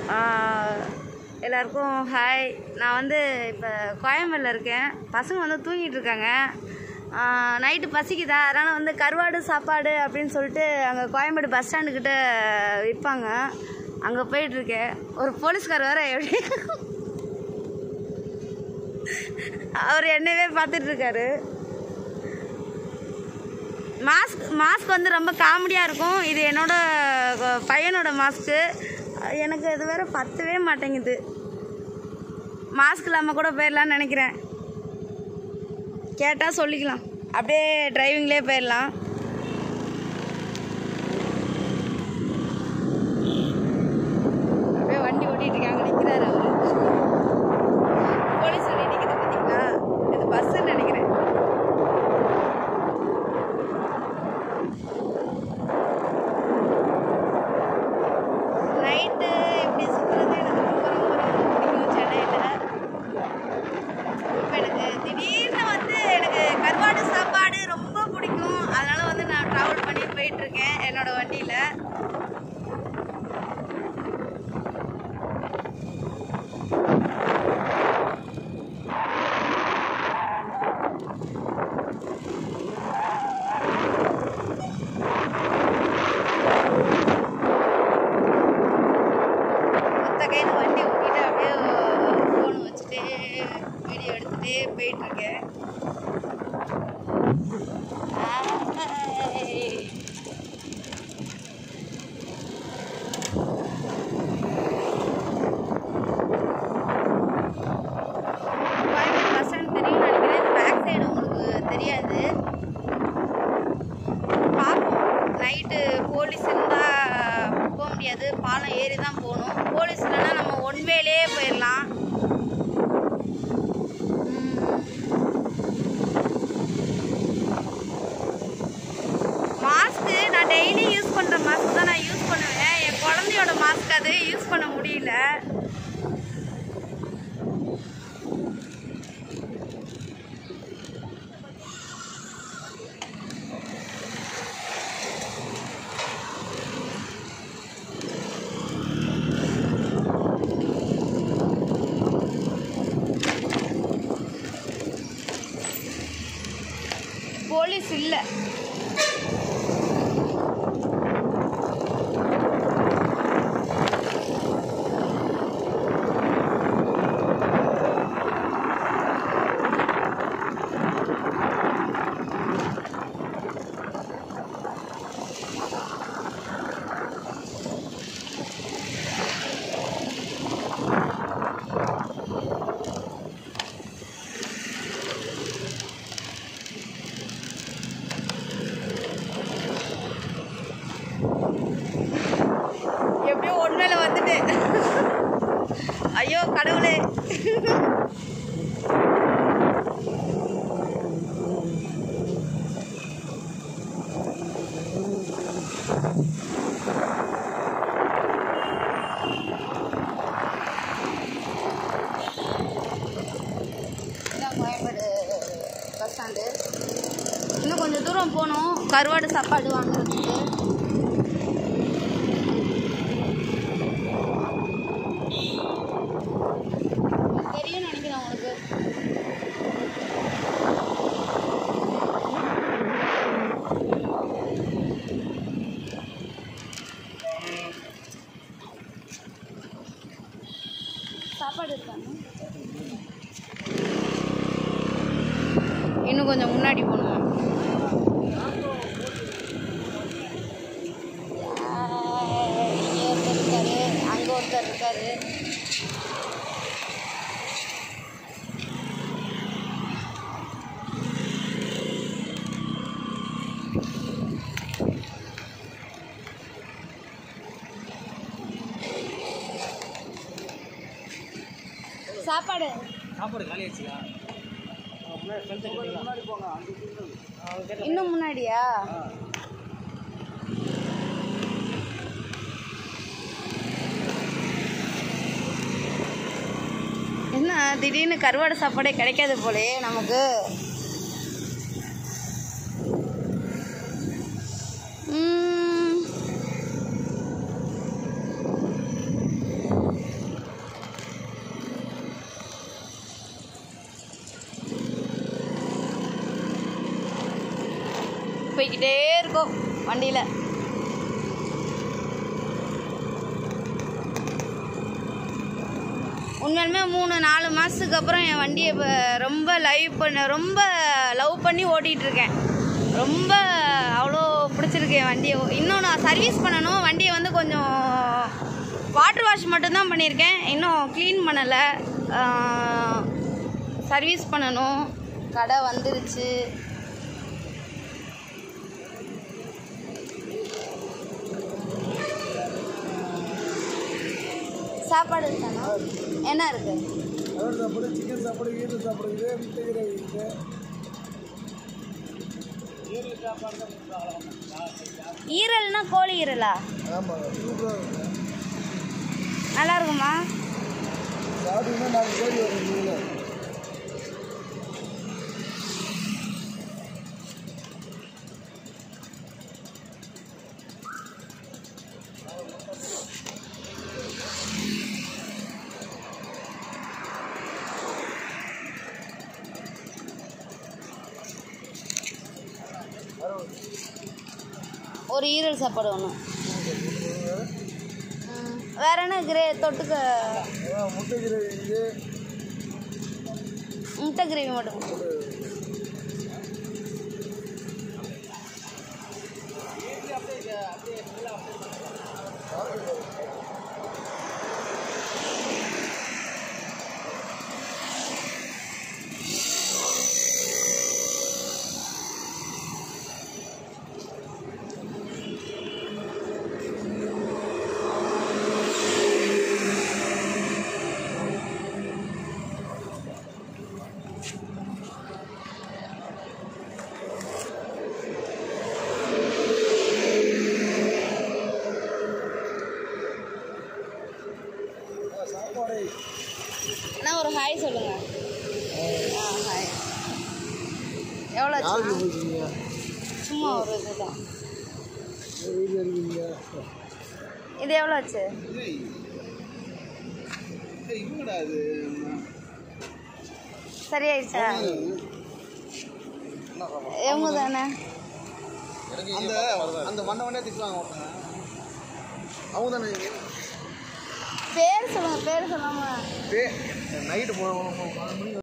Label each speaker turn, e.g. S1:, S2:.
S1: ஆஹ், எல்லாருக்கும் ஹாய் நான் வந்து இப்போ கோயம்பேடில் இருக்கேன் பசங்க வந்து தூங்கிட்டு இருக்காங்க நைட்டு பசிக்குதா அதனால் வந்து கருவாடு சாப்பாடு அப்படின்னு சொல்லிட்டு அங்கே கோயம்பேடு பஸ் ஸ்டாண்டுக்கிட்ட விற்பாங்க அங்கே போயிட்டுருக்கேன் ஒரு போலீஸ்கார் வேற எப்படி அவர் என்னவே பார்த்துட்டு இருக்காரு மாஸ்க் மாஸ்க் வந்து ரொம்ப காமெடியாக இருக்கும் இது என்னோட அஹ், பையனோட மாஸ்க்கு எனக்கு இது வேற பத்தவே மாட்டேங்குது மாஸ்க் இல்லாமல் கூட போயிடலான்னு நினைக்கிறேன் கேட்டால் சொல்லிக்கலாம் அப்படியே டிரைவிங்லேயே போயிடலாம் அப்படியே வண்டி ஓட்டிட்டு இருக்காங்க நிற்கிறாரு அவர் போலீஸ் வண்டி நிற்கிது பார்த்தீங்களா இது பஸ்ஸுன்னு நினைக்கிறேன் நைட்டு இப்படி சுற்றுறது எனக்கு ரொம்ப ரொம்ப ரொம்ப பிடிக்கும் சென்னையில் இப்போ எனக்கு திடீர்னு வந்து எனக்கு கருவாடு சாப்பாடு ரொம்ப பிடிக்கும் அதனால வந்து நான் ட்ராவல் பண்ணி போயிட்டுருக்கேன் என்னோட வண்டியில் மொத்த கையில் வண்டி ஓட்டிட்டு அப்படியே ஃபோன் வச்சுட்டே வீடியோ எடுத்துகிட்டே போயிட்டுருக்கேன் கோயம்பேடு பஸ் ஸ்டாண்ட் தெரியும்னு நினைக்கிறேன் இது பேக் சைடு உங்களுக்கு தெரியாது பார்ப்போம் நைட்டு போலீஸ் இருந்தால் போக முடியாது பாலம் ஏறி தான் போகணும் போலீஸ் இல்லைன்னா நம்ம ஒன் வேலே போயிடலாம் மாஸ்க்கு நான் டெய்லி யூஸ் பண்ணுற மாஸ்க் தான் நான் யூஸ் பண்ணுவேன் என் குழந்தையோட மாஸ்க் அது யூஸ் பண்ண முடியல போலீஸ் இல்லை எப்படியோ ஒன்றில் வந்துட்டேன் ஐயோ கடவுளே இதான் கோயம்பேடு பஸ் ஸ்டாண்டு இன்னும் கொஞ்சம் தூரம் போகணும் கருவாடு சாப்பாடு வாங்குறதுக்கு தெரியும் நினைக்கிறேன் உங்களுக்கு சாப்பாடு இருக்காங்க இன்னும் கொஞ்சம் முன்னாடி போகணுமா இங்கே ஒருத்தர் இருக்காரு அங்கே ஒருத்தர் இருக்காரு சாப்பாடு
S2: சாப்பாடு காலி ஆச்சுயா
S1: இன்னும் முன்னாடியா என்ன திடீர்னு கருவாடு சாப்பாடே கிடைக்காது போலே நமக்கு ம். போய்க்கிட்டே இருக்கும் வண்டியில் உண்மையாலுமே மூணு நாலு மாதத்துக்கு அப்புறம் என் வண்டியை இப்போ ரொம்ப லைவ் பண்ண ரொம்ப லவ் பண்ணி ஓட்டிகிட்டு இருக்கேன் ரொம்ப அவ்வளோ பிடிச்சிருக்கு என் வண்டியை இன்னும் நான் சர்வீஸ் பண்ணணும் வண்டியை வந்து கொஞ்சம் வாட்டர் வாஷ் மட்டும்தான் பண்ணியிருக்கேன் இன்னும் க்ளீன் பண்ணலை சர்வீஸ் பண்ணணும் கடை வந்துருச்சு சாப்பாடு இருக்காண்ணா என்ன இருக்குது
S2: அதாவது சாப்பாடு சிக்கன் சாப்பாடு ஈரல் சாப்பாடு இது முட்டை கிரேவி இருக்குது
S1: ஈரல்னா கோழி ஈரலா
S2: ஆமாங்க சூப்பராக இருக்கும்
S1: நல்லா இருக்குமா
S2: சாப்பிட்டீங்கன்னா நாலு கோழி வரும் நீங்கள்
S1: ஒரு ஈரல் சாப்பாடு ஒன்று வேற என்ன கிரே தொட்டுக்க
S2: அதான் முட்டை கிரேவி இது
S1: முட்டை கிரேவி மட்டும்
S2: சாப்பாடு
S1: அண்ணா ஒரு ஹாய் சொல்லுங்க ஆ ஹாய் எவ்வளோ
S2: யாருக்கு
S1: ஆச்சு
S2: போயிருக்கீங்க
S1: சும்மா ஒரு இதுதான்
S2: வீட்டில் இருக்கீங்க
S1: இது எவ்வளோ ஆச்சு
S2: இவங்கடா அது
S1: சரியாயிடுச்சா எவங்க தானே
S2: அந்த அந்த மண்டவனே திட்டுவாங்க ஒருத்தங்க அவங்க தானே
S1: பேர் சொல்லுங்க பேர் சொல்லாமல்
S2: நைட்டு போகிறோம்